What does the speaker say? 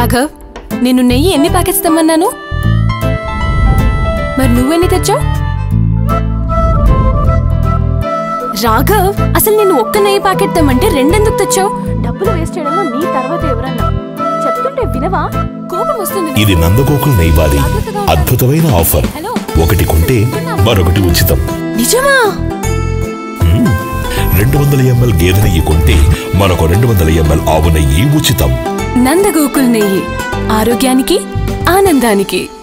రాఘవ్ నేను నెయ్యి ఎన్ని ప్యాకెట్స్ తెమ్మన్నాను మరి నువ్వెన్ని తెచ్చావు రాఘవ్ అసలు నేను ఒక్క నెయ్యి ప్యాకెట్ తెమ్మంటే రెండెందుకు తెచ్చావు డబ్బులు వేస్ట్ చేయడంలో నీ తర్వాత ఎవరన్నా చెప్తుంటే వినవా కోపం వస్తుంది ఇది నందగోకుల్ నెయ్యివారి అద్భుతమైన ఆఫర్ హలో ఒకటి కొంటే మరొకటి ఉచితం నిజమా రెండు వందల ఎంఎల్ గేదె నెయ్యి కొంటే మరొక రెండు వందల ఎంఎల్ ఆవు నెయ్యి ఉచితం నందగోకుల్ నెయ్యి ఆరోగ్యానికి ఆనందానికి